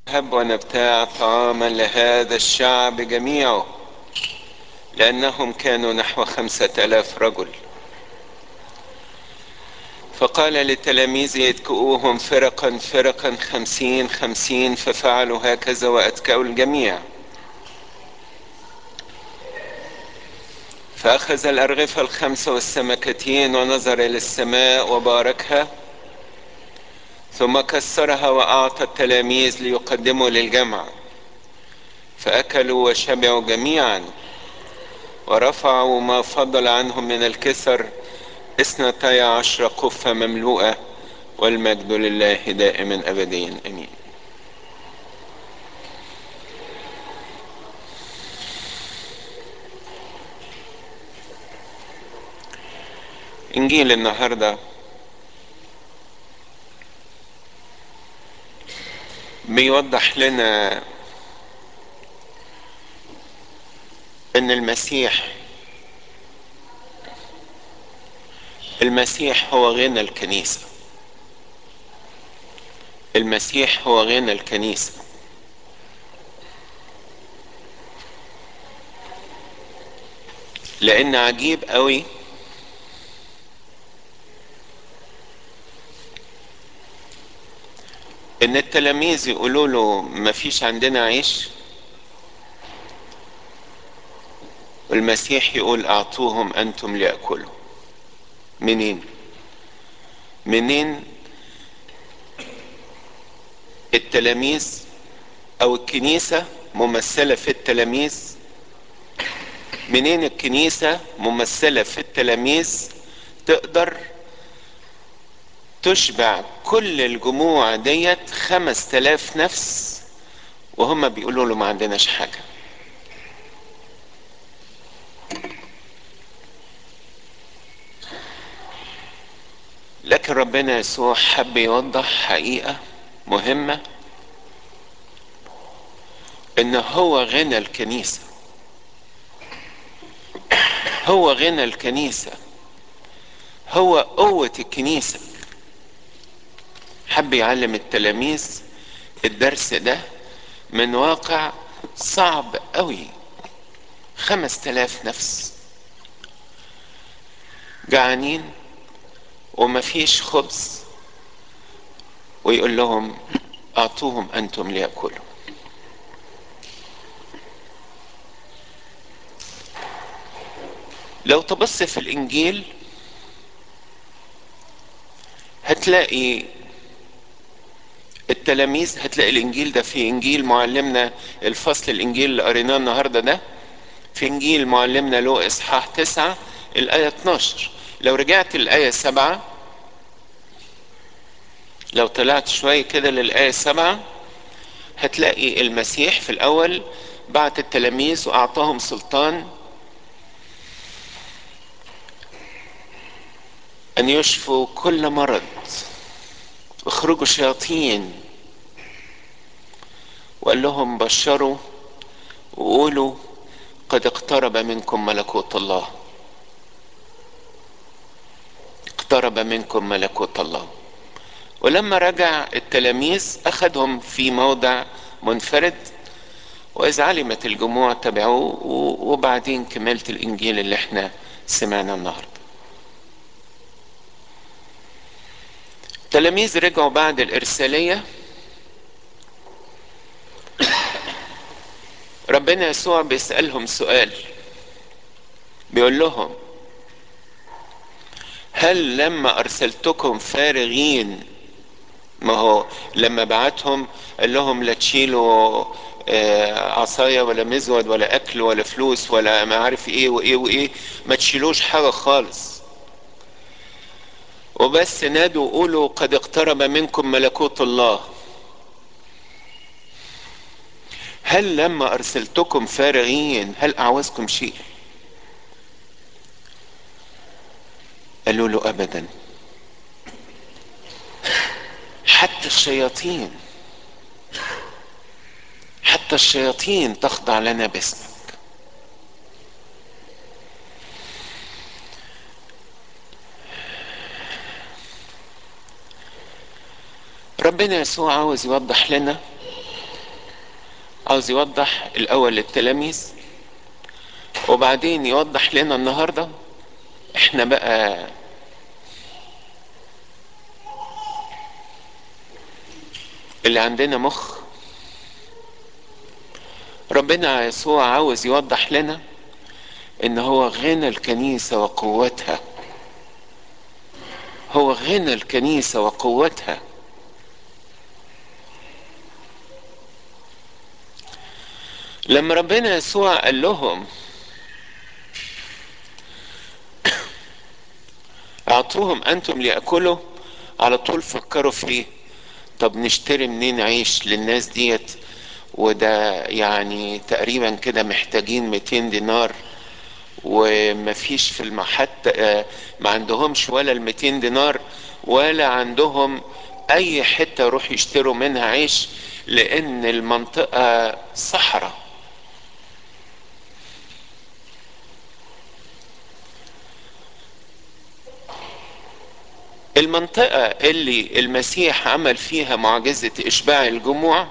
هب ونبتاع طعاما لهذا الشعب جميعه لأنهم كانوا نحو خمسة آلاف رجل فقال لتلاميذه اتكؤوهم فرقا فرقا خمسين خمسين ففعلوا هكذا وأتكأوا الجميع فأخذ الأرغفة الخمسة والسمكتين ونظر إلى السماء وباركها ثم كسرها وأعطى التلاميذ ليقدموا للجمع فأكلوا وشبعوا جميعا ورفعوا ما فضل عنهم من الكسر اثنتي عشر قفة مملوءة والمجد لله دائما أبديا أمين إنجيل النهارده بيوضح لنا ان المسيح المسيح هو غنى الكنيسة المسيح هو غنى الكنيسة لان عجيب قوي ان التلاميذ يقولوا له ما فيش عندنا عيش والمسيح يقول اعطوهم انتم ليأكلوا منين منين التلاميذ او الكنيسة ممثلة في التلاميذ منين الكنيسة ممثلة في التلاميذ تقدر تشبع كل الجموع ديت خمس تلاف نفس وهم بيقولوا له ما عندناش حاجة لكن ربنا يسوع حب يوضح حقيقة مهمة ان هو غنى الكنيسة هو غنى الكنيسة هو قوة الكنيسة حب يعلم التلاميذ الدرس ده من واقع صعب قوي خمس تلاف نفس جعانين ومفيش خبز ويقول لهم اعطوهم انتم ليأكلوا لو تبص في الانجيل هتلاقي التلاميذ هتلاقي الانجيل ده في انجيل معلمنا الفصل الانجيل اللي قريناه النهارده ده في انجيل معلمنا له اصحاح تسعة الايه 12 لو رجعت الايه سبعة لو طلعت شوية كده للايه سبعة هتلاقي المسيح في الاول بعت التلاميذ واعطاهم سلطان ان يشفوا كل مرض اخرجوا شياطين وقال لهم بشروا وقولوا قد اقترب منكم ملكوت الله اقترب منكم ملكوت الله ولما رجع التلاميذ اخذهم في موضع منفرد واذ علمت الجموع تبعوه وبعدين كملت الانجيل اللي احنا سمعنا النهارده التلاميذ رجعوا بعد الإرسالية ربنا يسوع بيسألهم سؤال بيقول لهم هل لما أرسلتكم فارغين ما هو لما بعتهم قال لهم لا تشيلوا عصاية ولا مزود ولا أكل ولا فلوس ولا ما عارف إيه وإيه وإيه ما تشيلوش حاجة خالص وبس نادوا قولوا قد اقترب منكم ملكوت الله هل لما ارسلتكم فارغين هل اعوزكم شيء قالوا له ابدا حتى الشياطين حتى الشياطين تخضع لنا باسمك ربنا يسوع عاوز يوضح لنا عاوز يوضح الاول للتلاميذ وبعدين يوضح لنا النهارده احنا بقى اللي عندنا مخ ربنا يسوع عاوز يوضح لنا ان هو غنى الكنيسه وقوتها هو غنى الكنيسه وقوتها لما ربنا يسوع قال لهم اعطوهم انتم ليأكلوا على طول فكروا في طب نشتري منين عيش للناس ديت وده يعني تقريبا كده محتاجين 200 دينار ومفيش في الم... حتى ما عندهمش ولا ال 200 دينار ولا عندهم اي حته يروح يشتروا منها عيش لان المنطقه صحراء المنطقة اللي المسيح عمل فيها معجزة إشباع الجموع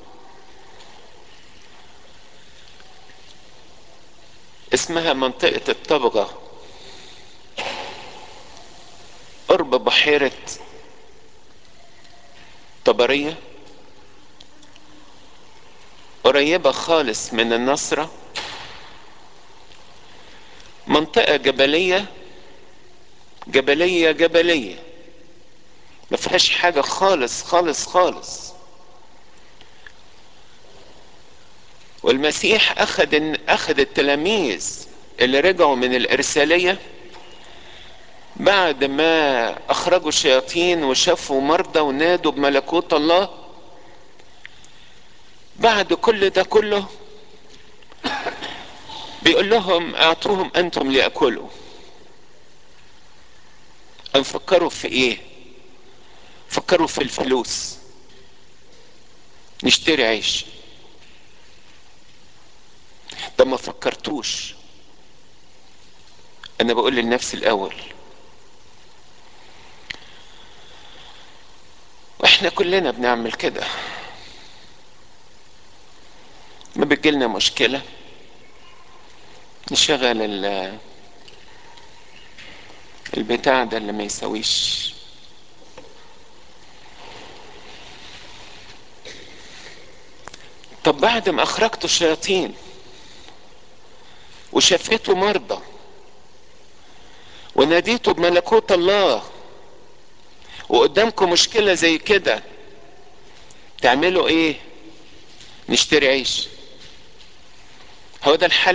اسمها منطقة الطبغة قرب بحيرة طبرية قريبة خالص من النصرة منطقة جبلية جبلية جبلية ما فيهاش حاجة خالص خالص خالص والمسيح أخذ أخذ التلاميذ اللي رجعوا من الإرسالية بعد ما أخرجوا الشياطين وشافوا مرضى ونادوا بملكوت الله بعد كل ده كله بيقول لهم اعطوهم انتم ليأكلوا أن فكروا في ايه فكروا في الفلوس نشتري عيش طب ما فكرتوش انا بقول لنفسي الاول واحنا كلنا بنعمل كده ما بتجيلنا مشكله نشغل ال البتاع ده اللي ما يسويش طب بعد ما اخرجتوا الشياطين وشفيتوا مرضى وناديتوا بملكوت الله وقدامكم مشكلة زي كده تعملوا ايه نشتري عيش هو ده الحل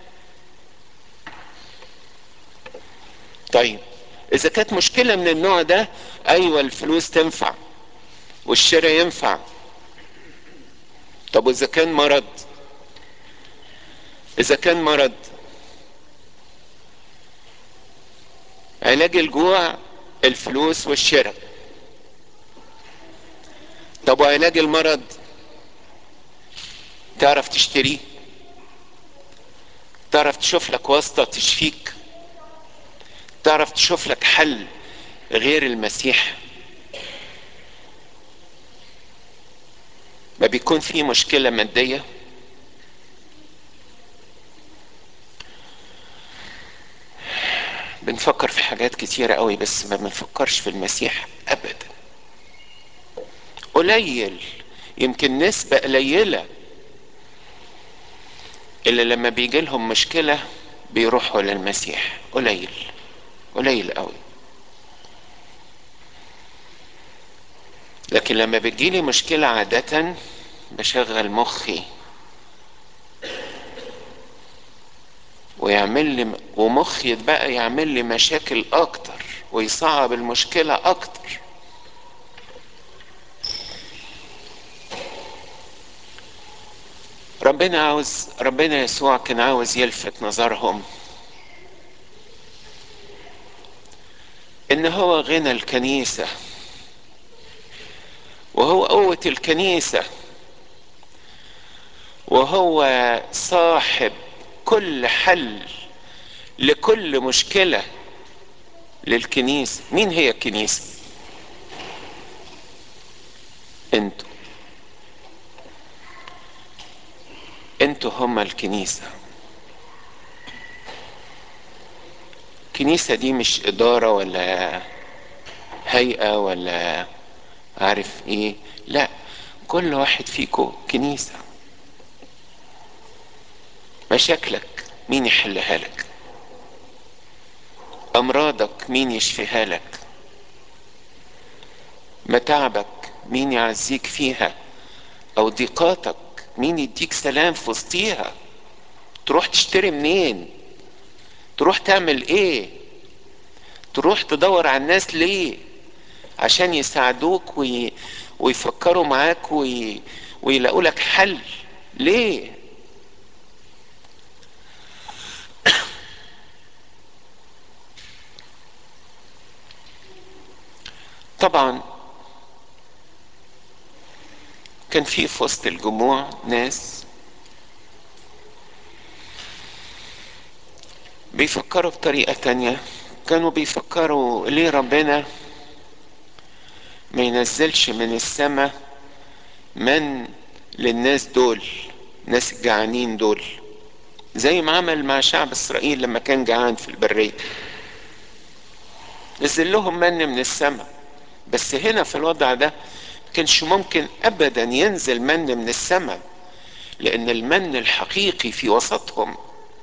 طيب اذا كانت مشكلة من النوع ده ايوه الفلوس تنفع والشراء ينفع طب واذا كان مرض اذا كان مرض علاج الجوع الفلوس والشراء طب وعلاج المرض تعرف تشتريه تعرف تشوف لك واسطة تشفيك تعرف تشوف لك حل غير المسيح ما بيكون في مشكلة مادية بنفكر في حاجات كتيرة قوي بس ما بنفكرش في المسيح أبدا قليل يمكن نسبة قليلة اللي لما بيجي لهم مشكلة بيروحوا للمسيح قليل قليل قوي لكن لما بتجيلي مشكلة عادة بشغل مخي ويعمل لي ومخي بقى يعمل لي مشاكل اكتر ويصعب المشكلة اكتر ربنا عاوز ربنا يسوع كان عاوز يلفت نظرهم ان هو غنى الكنيسة وهو قوة الكنيسة وهو صاحب كل حل لكل مشكلة للكنيسة مين هي الكنيسة انتوا انتوا هما الكنيسة الكنيسة دي مش إدارة ولا هيئة ولا عارف ايه لا كل واحد فيكم كنيسة مشاكلك مين يحلها لك أمراضك مين يشفيها لك متاعبك مين يعزيك فيها أو ضيقاتك مين يديك سلام في وسطيها تروح تشتري منين تروح تعمل ايه تروح تدور على الناس ليه عشان يساعدوك وي... ويفكروا معاك وي... ويلاقوا لك حل ليه طبعا كان في في وسط الجموع ناس بيفكروا بطريقة تانية كانوا بيفكروا ليه ربنا ما ينزلش من السماء من للناس دول ناس الجعانين دول زي ما عمل مع شعب اسرائيل لما كان جعان في البرية نزل لهم من من السماء بس هنا في الوضع ده كانش ممكن ابدا ينزل من من السماء لان المن الحقيقي في وسطهم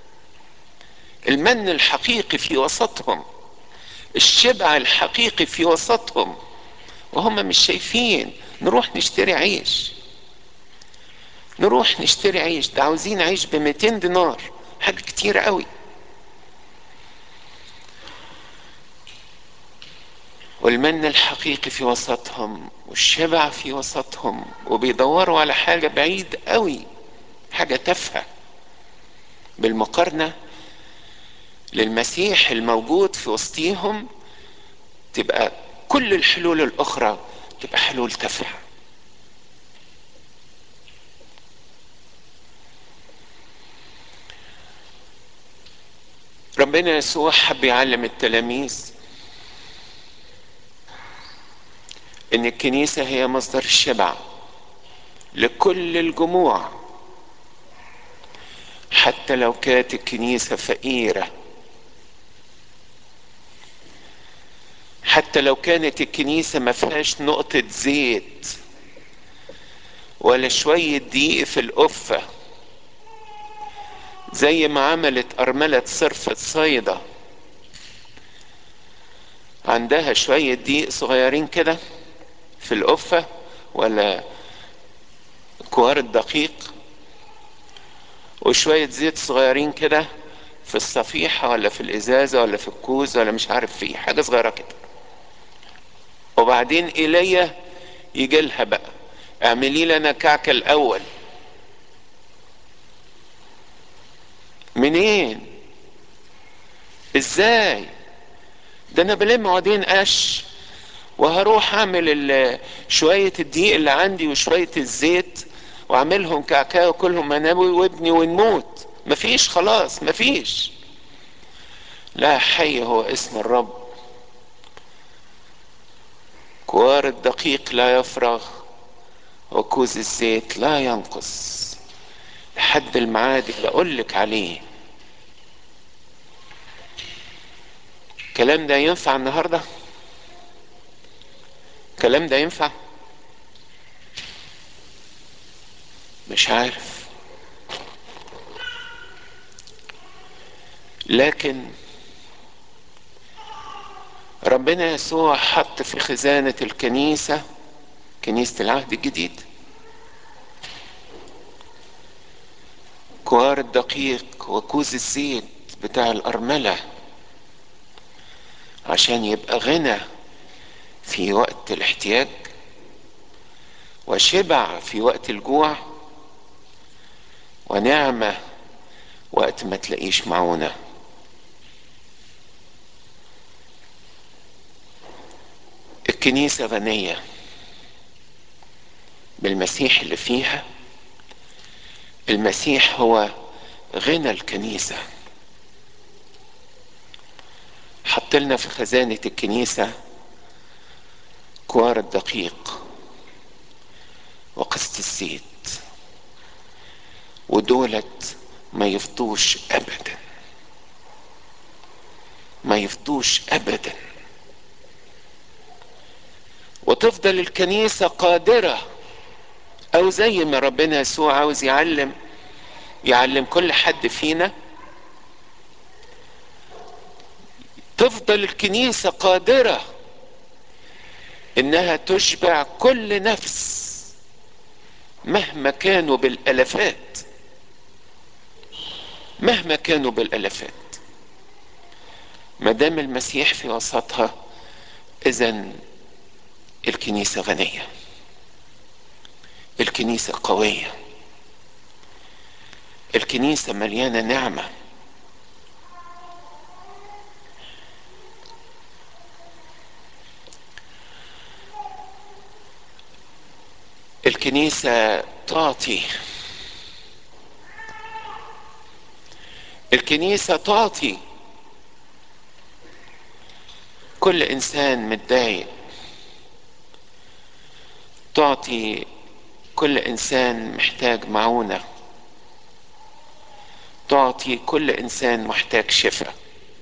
المن الحقيقي في وسطهم الشبع الحقيقي في وسطهم وهم مش شايفين نروح نشتري عيش نروح نشتري عيش ده عاوزين عيش ب 200 دينار حاجة كتير قوي والمن الحقيقي في وسطهم والشبع في وسطهم وبيدوروا على حاجة بعيد قوي حاجة تافهة بالمقارنة للمسيح الموجود في وسطيهم تبقى كل الحلول الأخرى تبقى حلول تافهة ربنا يسوع حب يعلم التلاميذ ان الكنيسة هي مصدر الشبع لكل الجموع حتى لو كانت الكنيسة فقيرة حتى لو كانت الكنيسة ما فيهاش نقطة زيت ولا شوية دقيق في القفة زي ما عملت أرملة صرفة صيدا عندها شوية دقيق صغيرين كده في القفة ولا كوار الدقيق وشوية زيت صغيرين كده في الصفيحة ولا في الإزازة ولا في الكوز ولا مش عارف فيه حاجة صغيرة كده وبعدين إيليا يجي لها بقى اعملي لنا كعك الأول منين ازاي ده انا بلم عودين قش وهروح اعمل شوية الدقيق اللي عندي وشوية الزيت واعملهم كعكاء وكلهم مناوي وابني ونموت مفيش خلاص مفيش لا حي هو اسم الرب كوار الدقيق لا يفرغ وكوز الزيت لا ينقص لحد الميعاد اللي اقول لك عليه الكلام ده ينفع النهارده الكلام ده ينفع مش عارف لكن ربنا يسوع حط في خزانة الكنيسة كنيسة العهد الجديد كوار الدقيق وكوز الزيت بتاع الأرملة عشان يبقى غنى في وقت الاحتياج وشبع في وقت الجوع ونعمة وقت ما تلاقيش معونة الكنيسة غنية بالمسيح اللي فيها المسيح هو غنى الكنيسة حط لنا في خزانة الكنيسة كوار الدقيق وقسط الزيت ودولت ما يفضوش ابدا ما يفضوش ابدا وتفضل الكنيسة قادرة او زي ما ربنا يسوع عاوز يعلم يعلم كل حد فينا تفضل الكنيسة قادرة انها تشبع كل نفس مهما كانوا بالالافات مهما كانوا بالالافات ما دام المسيح في وسطها اذا الكنيسه غنيه الكنيسه قويه الكنيسه مليانه نعمه الكنيسه تعطي الكنيسه تعطي كل انسان متضايق تعطي كل انسان محتاج معونه تعطي كل انسان محتاج شفاء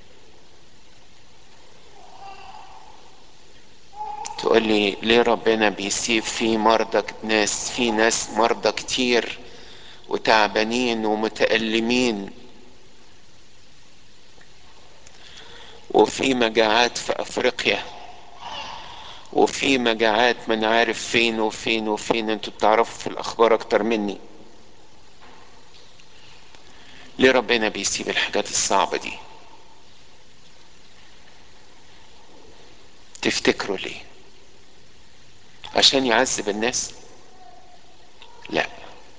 تقول لي ليه ربنا بيسيب في مرضى ناس في ناس مرضى كتير وتعبانين ومتألمين وفي مجاعات في افريقيا وفي مجاعات من عارف فين وفين وفين انتوا بتعرفوا في الاخبار اكتر مني ليه ربنا بيسيب الحاجات الصعبة دي تفتكروا ليه عشان يعذب الناس لا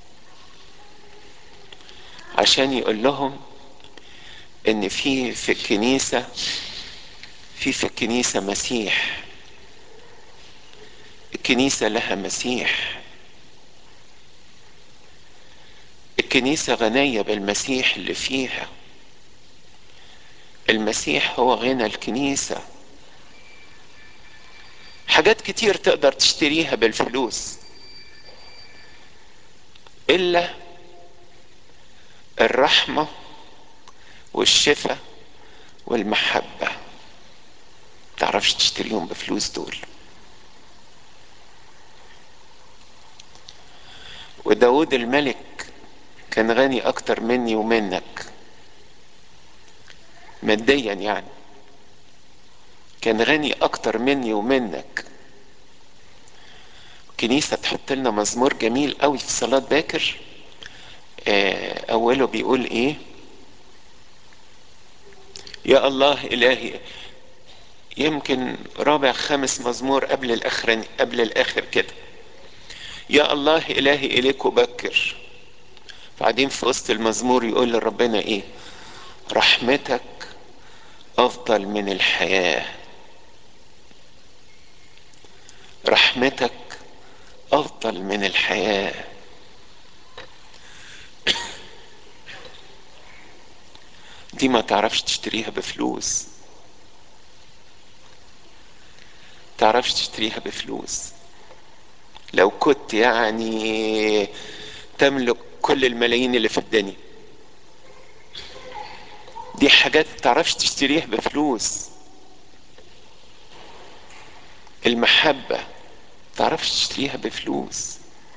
عشان يقول لهم ان في في الكنيسة في في الكنيسة مسيح الكنيسة لها مسيح الكنيسة غنية بالمسيح اللي فيها المسيح هو غنى الكنيسة حاجات كتير تقدر تشتريها بالفلوس إلا الرحمة والشفاء والمحبة تعرفش تشتريهم بفلوس دول وداود الملك كان غني اكتر مني ومنك ماديا يعني كان غني اكتر مني ومنك كنيسة تحط لنا مزمور جميل قوي في صلاة باكر آه اوله بيقول ايه يا الله الهي يمكن رابع خامس مزمور قبل الاخر قبل الاخر كده يا الله الهي اليك ابكر بعدين في وسط المزمور يقول لربنا ايه رحمتك افضل من الحياه رحمتك افضل من الحياه دي ما تعرفش تشتريها بفلوس تعرفش تشتريها بفلوس لو كنت يعني تملك كل الملايين اللي في الدنيا دي حاجات تعرفش تشتريها بفلوس المحبة تعرفش تشتريها بفلوس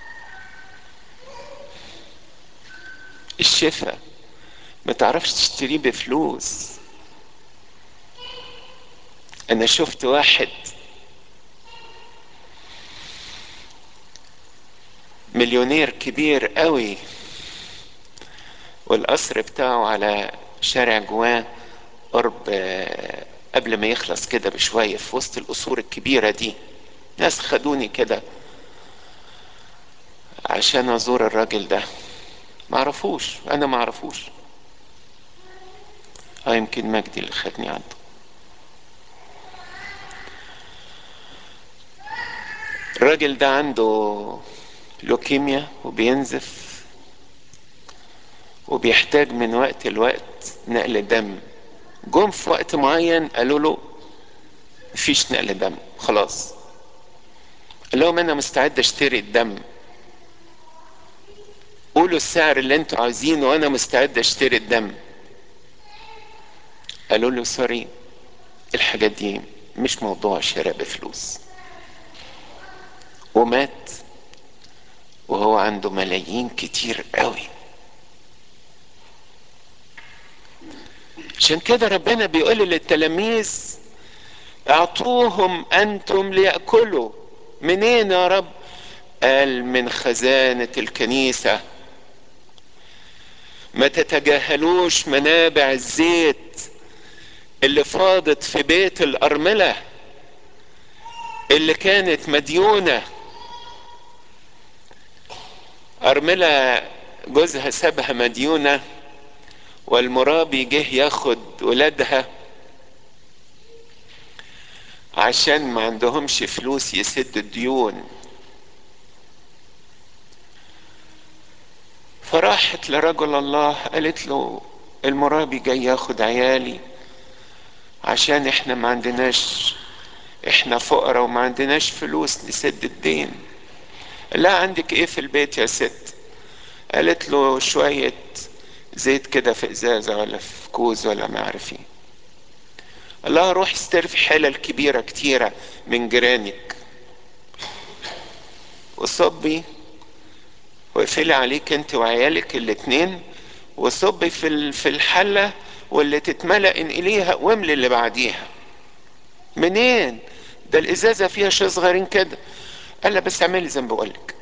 الشفاء ما تعرفش تشتريه بفلوس انا شفت واحد مليونير كبير قوي والقصر بتاعه على شارع جوان قرب قبل ما يخلص كده بشوية في وسط القصور الكبيرة دي ناس خدوني كده عشان ازور الراجل ده معرفوش انا معرفوش اه يمكن مجدي اللي خدني عنده الراجل ده عنده لوكيميا وبينزف وبيحتاج من وقت لوقت نقل دم جم في وقت معين قالوا له مفيش نقل دم خلاص قال لهم انا مستعد اشتري الدم قولوا السعر اللي انتوا عايزينه وانا مستعد اشتري الدم قالوا له سوري الحاجات دي مش موضوع شراء بفلوس ومات وهو عنده ملايين كتير قوي عشان كده ربنا بيقول للتلاميذ اعطوهم انتم ليأكلوا منين يا رب قال من خزانة الكنيسة ما تتجاهلوش منابع الزيت اللي فاضت في بيت الأرملة اللي كانت مديونة أرملة جوزها سابها مديونة والمرابي جه ياخد ولادها عشان ما عندهمش فلوس يسد الديون فراحت لرجل الله قالت له المرابي جاي ياخد عيالي عشان احنا ما عندناش احنا فقراء وما عندناش فلوس نسد الدين لا عندك ايه في البيت يا ست قالت له شوية زيت كده في ازازة ولا في كوز ولا ما عارف ايه الله روح استلف حلل كبيرة كتيرة من جيرانك وصبي واقفلي عليك انت وعيالك الاتنين وصبي في في الحلة واللي تتملأ انقليها واملي اللي بعديها منين ده الازازة فيها شوية صغيرين كده قال بس اعملي زي ما بقولك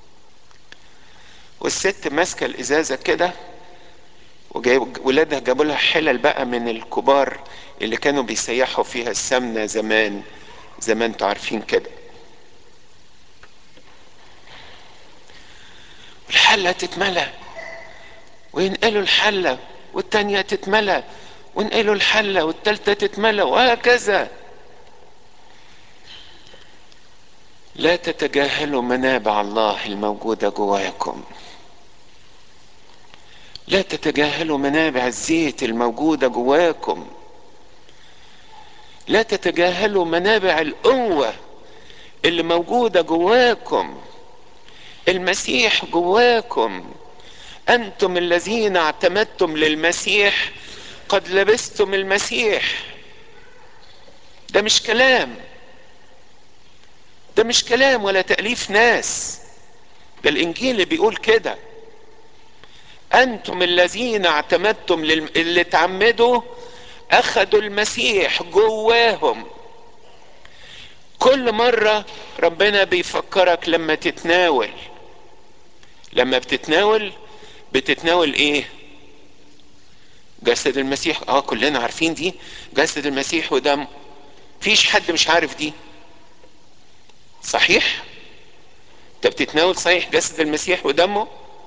والست ماسكة الازازة كده وجايب ولادها جابوا لها حلل بقى من الكبار اللي كانوا بيسيحوا فيها السمنة زمان زي ما انتوا عارفين كده الحلة تتملى وينقلوا الحلة والتانية تتملى وينقلوا الحلة والتالتة تتملى وهكذا لا تتجاهلوا منابع الله الموجودة جواكم لا تتجاهلوا منابع الزيت الموجودة جواكم لا تتجاهلوا منابع القوة اللي موجودة جواكم المسيح جواكم انتم الذين اعتمدتم للمسيح قد لبستم المسيح ده مش كلام ده مش كلام ولا تأليف ناس ده الانجيل اللي بيقول كده انتم الذين اعتمدتم لل... اللي تعمدوا اخذوا المسيح جواهم كل مرة ربنا بيفكرك لما تتناول لما بتتناول بتتناول ايه جسد المسيح اه كلنا عارفين دي جسد المسيح ودم فيش حد مش عارف دي صحيح انت بتتناول صحيح جسد المسيح ودمه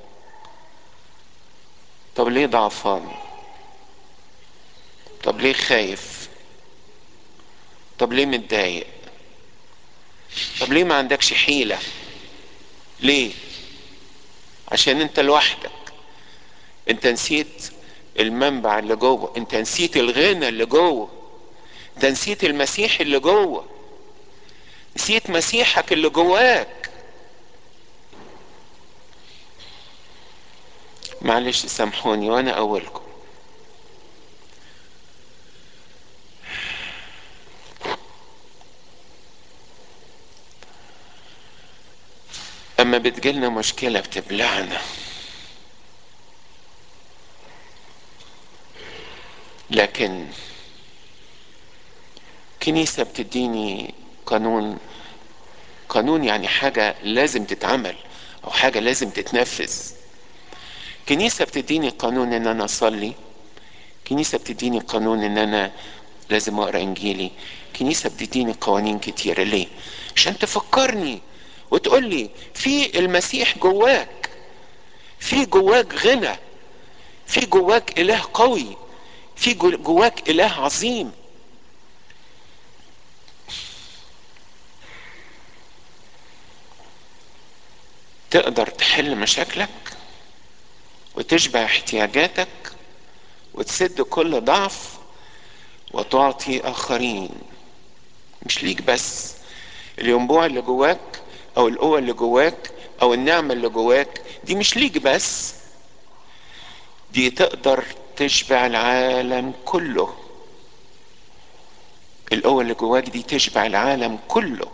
طب ليه ضعفان طب ليه خايف طب ليه متضايق طب ليه ما عندكش حيلة ليه عشان انت لوحدك انت نسيت المنبع اللي جوه انت نسيت الغنى اللي جوه انت نسيت المسيح اللي جوه نسيت مسيحك اللي جواك معلش سامحوني وانا اولكم اما بتجيلنا مشكله بتبلعنا لكن كنيسه بتديني قانون قانون يعني حاجه لازم تتعمل او حاجه لازم تتنفذ كنيسه بتديني قانون ان انا اصلي كنيسه بتديني قانون ان انا لازم اقرا انجيلي كنيسه بتديني قوانين كتيره ليه عشان تفكرني وتقول لي في المسيح جواك في جواك غنى في جواك اله قوي في جواك اله عظيم تقدر تحل مشاكلك وتشبع احتياجاتك وتسد كل ضعف وتعطي اخرين مش ليك بس الينبوع اللي جواك او القوة اللي جواك او النعمة اللي جواك دي مش ليك بس دي تقدر تشبع العالم كله القوة اللي جواك دي تشبع العالم كله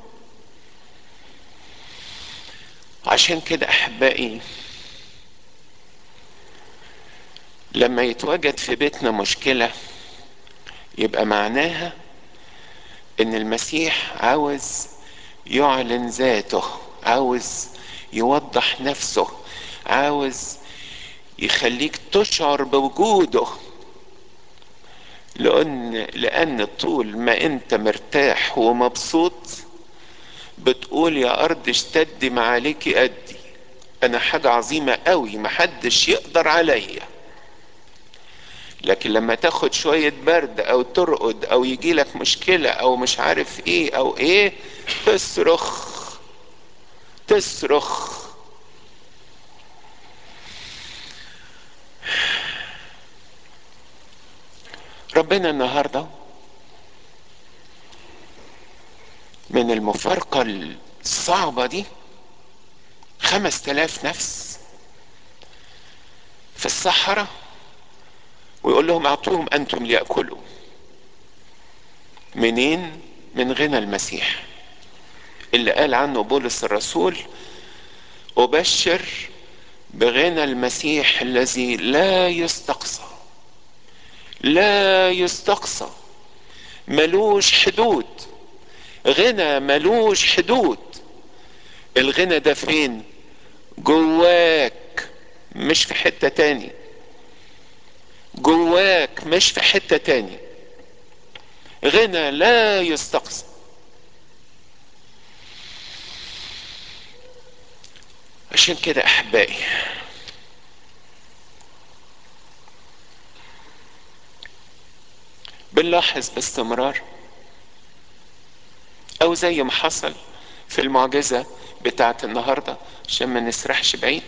عشان كده احبائي لما يتواجد في بيتنا مشكلة يبقى معناها ان المسيح عاوز يعلن ذاته عاوز يوضح نفسه عاوز يخليك تشعر بوجوده لان لان طول ما انت مرتاح ومبسوط بتقول يا ارض اشتدي ما عليكي قدي انا حاجة عظيمة قوي محدش يقدر عليا لكن لما تاخد شوية برد او ترقد او يجيلك مشكلة او مش عارف ايه او ايه تصرخ تصرخ ربنا النهاردة من المفارقة الصعبة دي خمس تلاف نفس في الصحراء ويقول لهم اعطوهم انتم ليأكلوا منين من غنى المسيح اللي قال عنه بولس الرسول ابشر بغنى المسيح الذي لا يستقصى لا يستقصى ملوش حدود غنى ملوش حدود الغنى ده فين جواك مش في حتة تاني جواك مش في حتة تاني غنى لا يستقصى عشان كده احبائي بنلاحظ باستمرار او زي ما حصل في المعجزة بتاعت النهاردة عشان ما نسرحش بعيد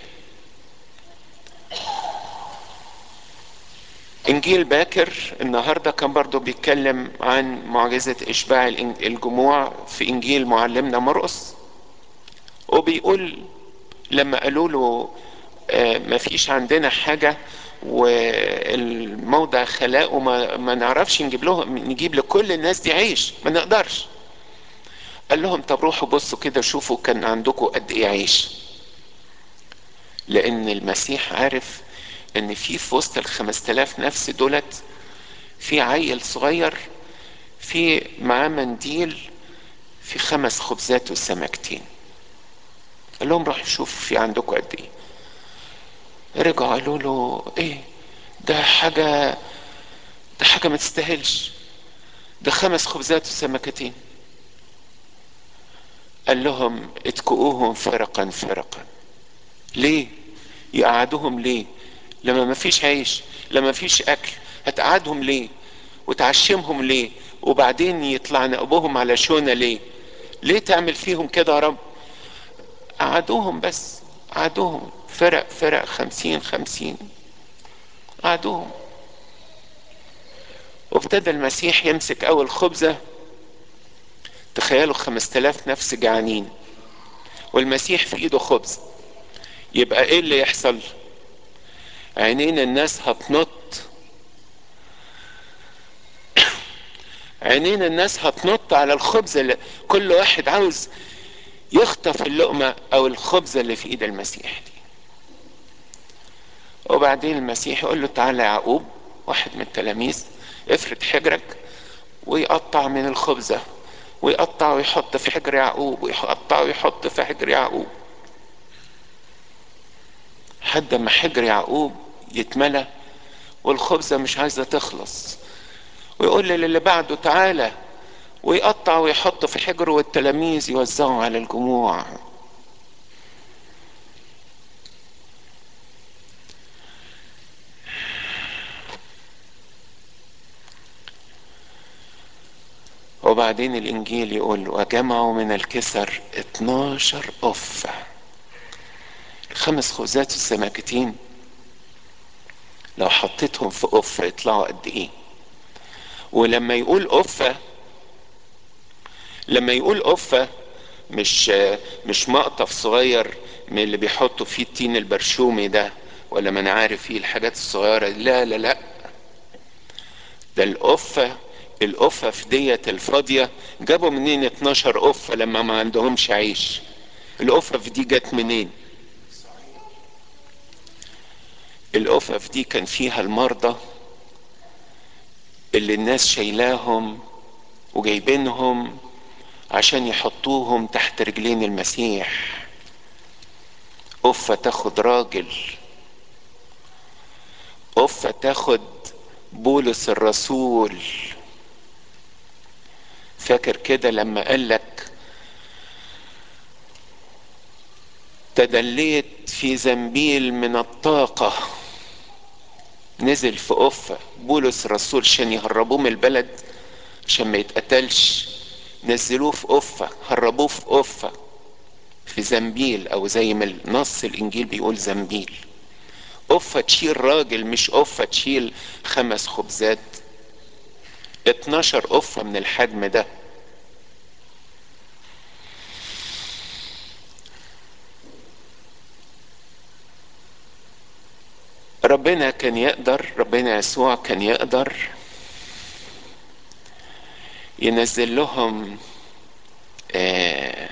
انجيل باكر النهاردة كان برضو بيتكلم عن معجزة اشباع الجموع في انجيل معلمنا مرقس وبيقول لما قالوا له ما فيش عندنا حاجة والموضع خلاء وما ما نعرفش نجيب لهم نجيب لكل الناس دي عيش ما نقدرش قال لهم طب روحوا بصوا كده شوفوا كان عندكم قد ايه عيش لان المسيح عارف ان في في وسط الخمس تلاف نفس دولت في عيل صغير في معاه منديل في خمس خبزات وسمكتين قال لهم روحوا شوفوا في عندكم قد ايه رجعوا قالوا له ايه ده حاجة ده حاجة ما تستاهلش ده خمس خبزات وسمكتين قال لهم اتكؤوهم فرقا فرقا ليه يقعدوهم ليه لما ما فيش عيش لما ما فيش اكل هتقعدهم ليه وتعشمهم ليه وبعدين يطلع نقبهم على شونة ليه ليه تعمل فيهم كده يا رب قعدوهم بس قعدوهم فرق فرق خمسين خمسين قعدوهم وابتدى المسيح يمسك اول خبزة تخيلوا خمس تلاف نفس جعانين والمسيح في ايده خبز يبقى ايه اللي يحصل عينين الناس هتنط عينين الناس هتنط على الخبز اللي كل واحد عاوز يخطف اللقمة او الخبزة اللي في ايد المسيح دي وبعدين المسيح يقول له تعالى يا يعقوب واحد من التلاميذ افرد حجرك ويقطع من الخبزة ويقطع ويحط في حجر يعقوب ويقطع ويحط في حجر يعقوب حد ما حجر يعقوب يتملى والخبزة مش عايزة تخلص ويقول للي بعده تعالى ويقطع ويحط في حجره والتلاميذ يوزعوا على الجموع وبعدين الانجيل يقول وجمعوا من الكسر 12 أفة خمس خبزات السماكتين لو حطيتهم في أفة يطلعوا قد ايه ولما يقول أفة لما يقول أفة مش مش مقطف صغير من اللي بيحطوا فيه التين البرشومي ده ولا ما انا عارف ايه الحاجات الصغيره دي. لا لا لا ده القفه القفه ديت الفاضيه جابوا منين 12 قفه لما ما عندهمش عيش القفف دي جت منين القفف دي كان فيها المرضى اللي الناس شايلاهم وجايبينهم عشان يحطوهم تحت رجلين المسيح قفة تاخد راجل قفة تاخد بولس الرسول فاكر كده لما قالك تدليت في زنبيل من الطاقة نزل في قفة بولس الرسول عشان يهربوه من البلد عشان ما يتقتلش نزلوه في قفة هربوه في قفة في زنبيل او زي ما نص الانجيل بيقول زنبيل قفة تشيل راجل مش قفة تشيل خمس خبزات 12 قفة من الحجم ده ربنا كان يقدر ربنا يسوع كان يقدر ينزل لهم آه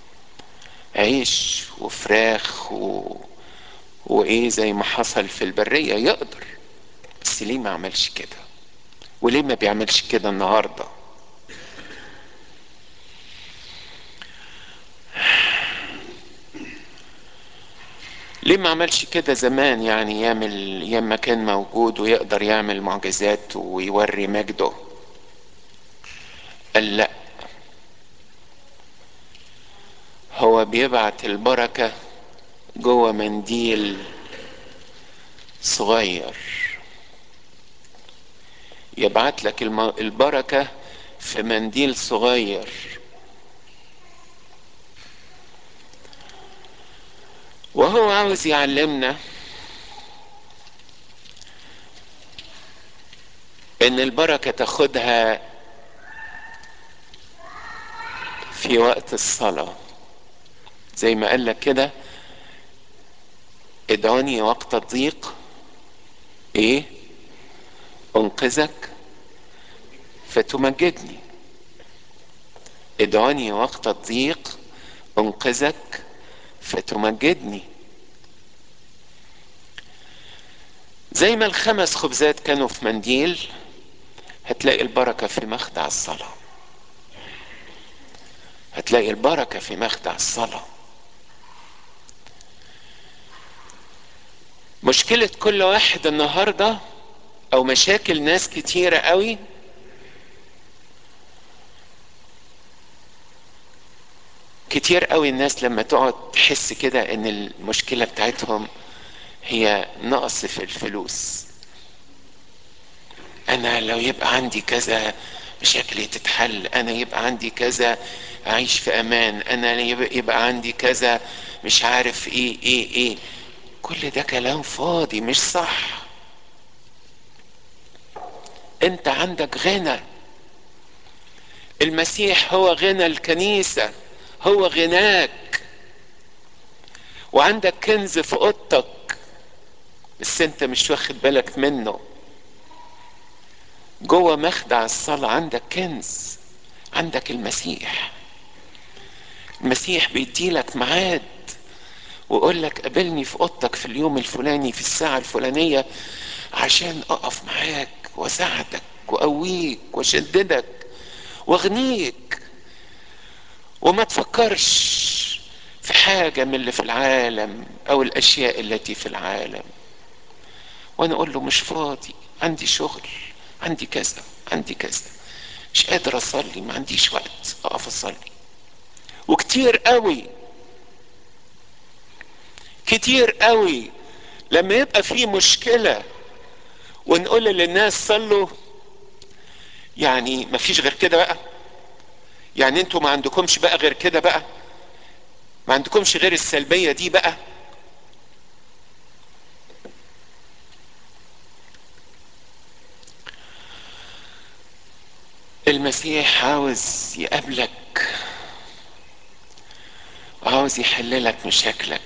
عيش وفراخ و... وايه زي ما حصل في البريه يقدر بس ليه ما عملش كده وليه ما بيعملش كده النهارده ليه ما عملش كده زمان يعني يعمل ياما كان موجود ويقدر يعمل معجزات ويوري مجده قال لا هو بيبعت البركة جوه منديل صغير يبعت لك البركة في منديل صغير وهو عاوز يعلمنا ان البركة تاخدها في وقت الصلاة زي ما قال لك كده ادعوني وقت الضيق ايه انقذك فتمجدني ادعوني وقت الضيق انقذك فتمجدني زي ما الخمس خبزات كانوا في منديل هتلاقي البركة في مخدع الصلاة هتلاقي البركة في مخدع الصلاة مشكلة كل واحد النهاردة أو مشاكل ناس كتيرة قوي كتير قوي الناس لما تقعد تحس كده ان المشكلة بتاعتهم هي نقص في الفلوس انا لو يبقى عندي كذا مشاكلي تتحل انا يبقى عندي كذا اعيش في امان انا يبقى عندي كذا مش عارف ايه ايه ايه كل ده كلام فاضي مش صح انت عندك غنى المسيح هو غنى الكنيسة هو غناك وعندك كنز في اوضتك بس انت مش واخد بالك منه جوه مخدع الصلاة عندك كنز عندك المسيح المسيح بيديلك ميعاد ويقول لك قابلني في اوضتك في اليوم الفلاني في الساعة الفلانية عشان اقف معاك واساعدك واقويك واشددك واغنيك وما تفكرش في حاجة من اللي في العالم او الاشياء التي في العالم وانا اقول له مش فاضي عندي شغل عندي كذا عندي كذا مش قادر اصلي ما عنديش وقت اقف اصلي وكتير قوي كتير قوي لما يبقى في مشكلة ونقول للناس صلوا يعني ما فيش غير كده بقى يعني انتوا ما عندكمش بقى غير كده بقى ما عندكمش غير السلبية دي بقى المسيح عاوز يقابلك عاوز يحللك مشاكلك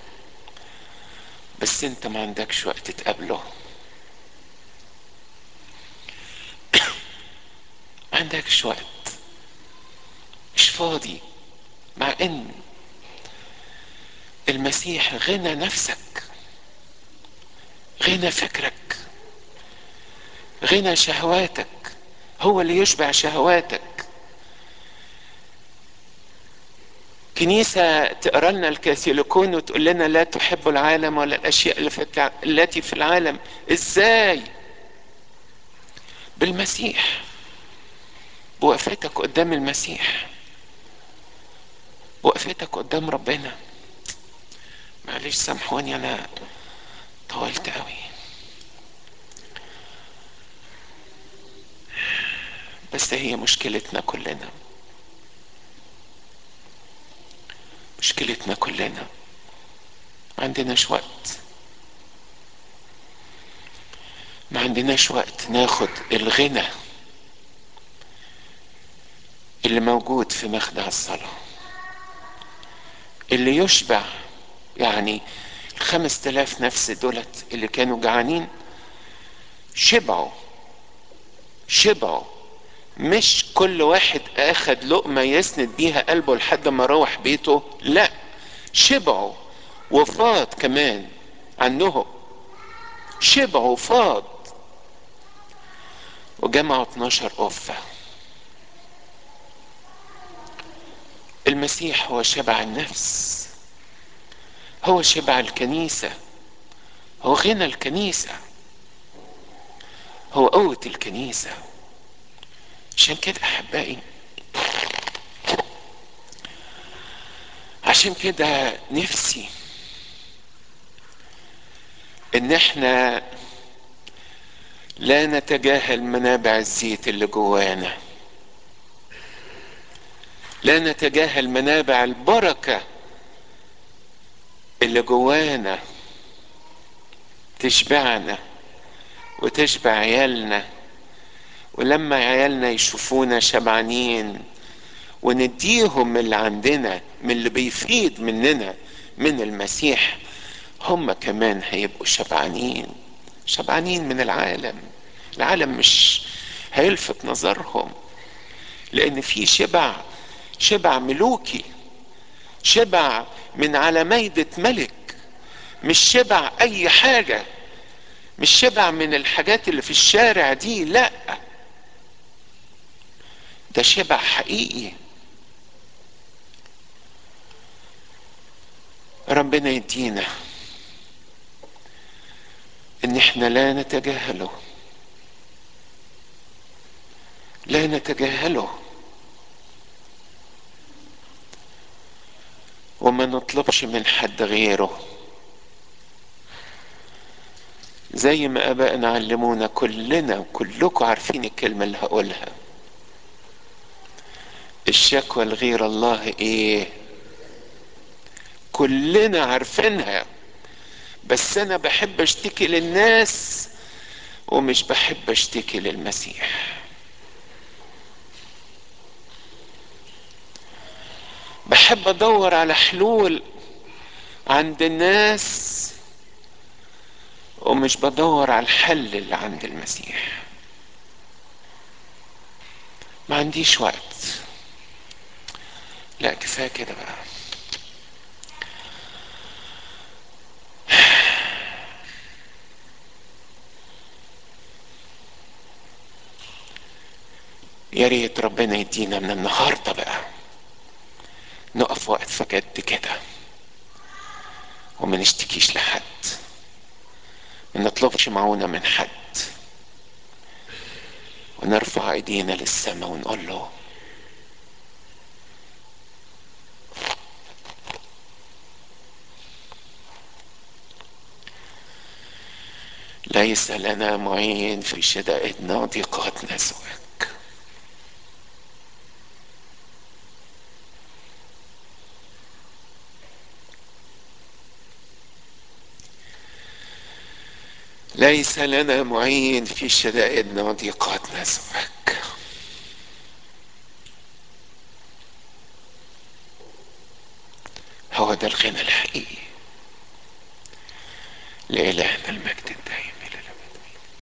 بس انت ما عندكش وقت تقابله ما عندكش وقت مش فاضي مع ان المسيح غنى نفسك غنى فكرك غنى شهواتك هو اللي يشبع شهواتك كنيسة تقرا لنا الكاثوليكون وتقول لنا لا تحب العالم ولا الأشياء اللي في التي في العالم إزاي؟ بالمسيح بوقفتك قدام المسيح وقفتك قدام ربنا معلش سامحوني أنا طولت قوي بس هي مشكلتنا كلنا مشكلتنا كلنا ما عندناش وقت ما عندناش وقت ناخد الغنى اللي موجود في مخدع الصلاة اللي يشبع يعني الخمس تلاف نفس دولت اللي كانوا جعانين شبعوا شبعوا مش كل واحد اخد لقمة يسند بيها قلبه لحد ما روح بيته لا شبعوا وفاض كمان عنهم شبعوا وفاض وجمعوا 12 قفة المسيح هو شبع النفس هو شبع الكنيسة هو غنى الكنيسة هو قوة الكنيسة عشان كده احبائي عشان كده نفسي ان احنا لا نتجاهل منابع الزيت اللي جوانا لا نتجاهل منابع البركه اللي جوانا تشبعنا وتشبع عيالنا ولما عيالنا يشوفونا شبعانين ونديهم اللي عندنا من اللي بيفيد مننا من المسيح هم كمان هيبقوا شبعانين شبعانين من العالم العالم مش هيلفت نظرهم لان في شبع شبع ملوكي شبع من على ميدة ملك مش شبع اي حاجة مش شبع من الحاجات اللي في الشارع دي لا ده شبع حقيقي ربنا يدينا ان احنا لا نتجاهله لا نتجاهله وما نطلبش من حد غيره زي ما ابائنا علمونا كلنا وكلكم عارفين الكلمه اللي هقولها الشكوى لغير الله ايه كلنا عارفينها بس انا بحب اشتكي للناس ومش بحب اشتكي للمسيح بحب ادور على حلول عند الناس ومش بدور على الحل اللي عند المسيح ما عنديش وقت لا كفايه كده بقى يا ريت ربنا يدينا من النهارده بقى نقف وقفه جد كده وما نشتكيش لحد ما نطلبش معونة من حد ونرفع ايدينا للسماء ونقول له ليس لنا معين في شدائدنا وضيقاتنا سواك ليس لنا معين في شدائدنا وضيقاتنا سواك هو ده الغنى الحقيقي لإلهنا المجد